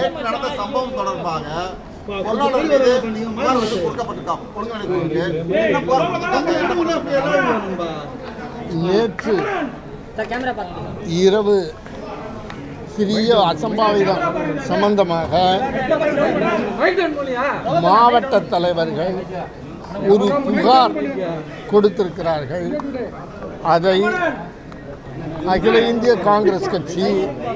நேற்று நடந்த சம்பவம் தொடர்பாக பொருளாளர் மீது புகார் வந்து கொடுக்கப்பட்டிருக்காம் ஒழுங்குநடை என்ன போராட்டம் என்ன பண்ணுறாங்க நேற்று சார் கேமரா பார்த்துக்கோங்க இரவு சிறிய அசம்பாவிதம் சம்பந்தமாக மாவட்ட தலைவர்கள் ஒரு புகார் கொடுத்திருக்கிறார்கள் அதை அகில இந்திய காங்கிரஸ் கட்சி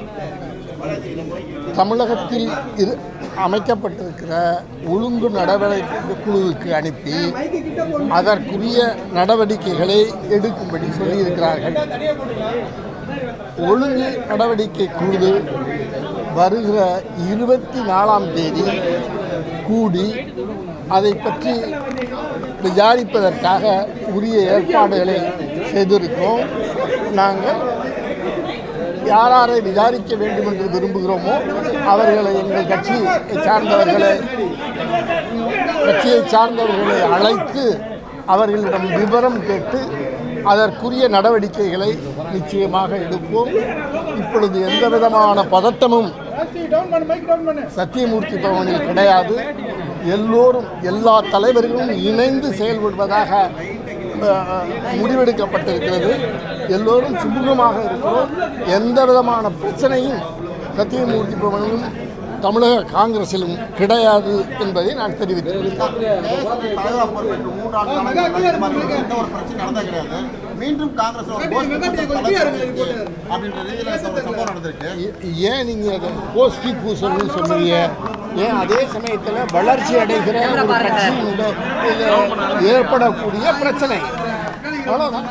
தமிழகத்தில் இரு அமைக்கப்பட்டிருக்கிற ஒழுங்கு நடவடிக்கை குழுவுக்கு அனுப்பி அதற்குரிய நடவடிக்கைகளை எடுக்கும்படி சொல்லியிருக்கிறார்கள் ஒழுங்கு நடவடிக்கை குழு வருகிற இருபத்தி நாலாம் தேதி கூடி அதை பற்றி விசாரிப்பதற்காக உரிய ஏற்பாடுகளை செய்திருக்கிறோம் நாங்கள் யார் யாரை விசாரிக்க வேண்டும் என்று விரும்புகிறோமோ அவர்களை எங்கள் கட்சியை சார்ந்தவர்களை கட்சியை சார்ந்தவர்களை அழைத்து அவர்களிடம் விவரம் கேட்டு அதற்குரிய நடவடிக்கைகளை நிச்சயமாக எடுப்போம் இப்பொழுது எந்த விதமான பதட்டமும் சத்தியமூர்த்தி பவனில் கிடையாது எல்லோரும் எல்லா தலைவர்களும் இணைந்து செயல்படுவதாக அஹ், முடிவெடுக்கப்பட்டிருக்கிறது எல்லோரும் சுமூகமாக இருக்கிறோம் எந்த விதமான பிரச்சனையும் சத்தியமூர்த்தி பவனிலும் தமிழக காங்கிரசிலும் கிடையாது என்பதை நான் தெரிவித்துள்ளேன் தேசத்தின் தலைவராக பொறுப்பேற்று மூன்றாண்டு காலங்கள் இந்த மாதிரி எந்த ஒரு பிரச்சனை நடந்தே கிடையாது மீண்டும் காங்கிரஸ் ஒரு கோஷ்டி கூட்டம் தலைவருக்கு அப்படின்ற ரீதியில் இந்த ஒரு சம்பவம் நடந்திருக்கு ஏ- ஏன் நீங்கள் அதை கோஷ்டி பூசல்னு சொன்னீங்க ஏன் அதே சமயத்தில் வளர்ச்சி அடைகிற ஒரு கட்சியினுடைய இதுல ஏற்படக்கூடிய பிரச்சனை அவ்வளோதான்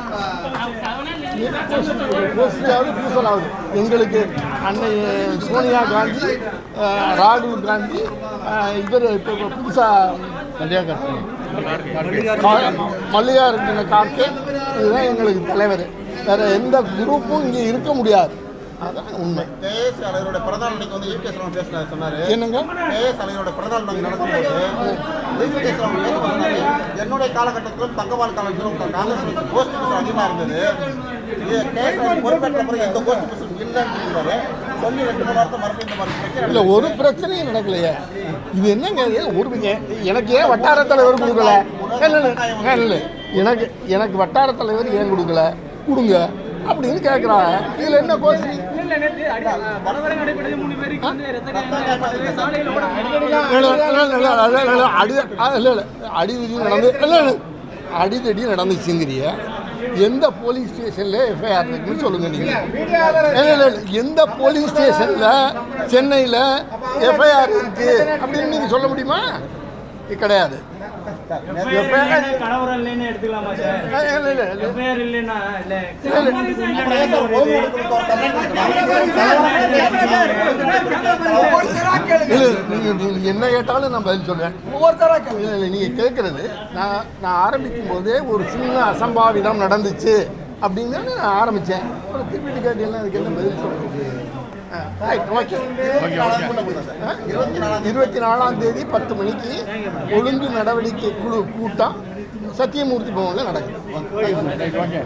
கோஷ்டியாவது பூசலாவது எங்களுக்கு அன்னை சோனியா காந்தி அஹ், ராகுல் காந்தி அஹ், இவர் இப்போ புதுசாக மல்லிகார்ஜுன கார்கே இதுதான் எங்களுக்கு தலைவர் வேற எந்த குரூப்பும் இங்கே இருக்க முடியாது அதான் உண்மை தேசிய தலைவரோட பிறந்தநாள் அன்னைக்கு வந்து ஈகே சிவன் பேசினார் சொன்னாரு என்னங்க தேசிய தலைவரோட பிறந்தநாள் நாங்கள் நடக்கும்போது ஈகே சிவன் பேசும்போது சொன்னாரு என்னுடைய காலகட்டத்திலும் தங்கவால் காலத்திலும் காங்கிரஸ் கட்சி கோஷ்டி புதுசு அதிகமாக இருந்தது இது கேசவன் பொறுப்பேற்ற பிறகு எந்த கோஷ்டி புதுசு இல்லைன்னு சொல்லியிருந்தாரு சொல்லி ரெண்டு மூணு வாரத்தை மறுபடியும் இந்த மாதிரி பிரச்சனை இல்லை ஒரு பிரச்சனையும் நடக்கலையே இது என்னங்க இது ஒரு ஏ- எனக்கு ஏன் வட்டார தலைவர் கொடுக்கல இல்லை இல்லை இல்லை எனக்கு எனக்கு வட்டார தலைவர் ஏன் கொடுக்கல கொடுங்க அப்படின்னு கேட்குறாங்க இதில் என்ன கோஷ்டி அடி இல்லை இல்லை அடிதடி நடந்து இல்லை இல்லை அடிதடி நடந்துச்சுங்கிறிய எந்த போலீஸ் ஸ்டேஷனில் எஃப்ஐஆர் இருக்குன்னு சொல்லுங்க நீங்கள் இல்லை இல்லை இல்லை எந்த போலீஸ் ஸ்டேஷனில் சென்னையில் எஃப்ஐஆர் இருக்கு அப்படின்னு நீங்கள் சொல்ல முடியுமா இது கிடையாது எஃப்ஐஆர் கலவரம் இல்லைன்னு எடுத்துக்கலாமா சார் இல்லை இல்லை இல்லை எஃப்ஐஆர் இல்லைன்னா இல்ல அப்புறம் ஏன் சார் ஓய்வு எடுக்கிறதுக்கு ஒரு கம்ப்ளைண்ட் இல்லை நீங்கள் நீங்கள் என்ன கேட்டாலும் நான் பதில் சொல்கிறேன் இல்லை இல்லை நீங்கள் கேட்குறது நான் நான் ஆரம்பிக்கும் போதே ஒரு சின்ன அசம்பாவிதம் நடந்துச்சு அப்படின்னு தான் நான் ஆரம்பித்தேன் ஒரு திருப்பி கேட்டீங்கன்னா அதுக்கு என்ன பதில் சொல்கிறது ரைட் ஓகே இருபத்தி நாலாம் தேதி பத்து மணிக்கு ஒழுங்கு நடவடிக்கை குழு கூட்டம் சத்தியமூர்த்தி பவனில் நடக்குது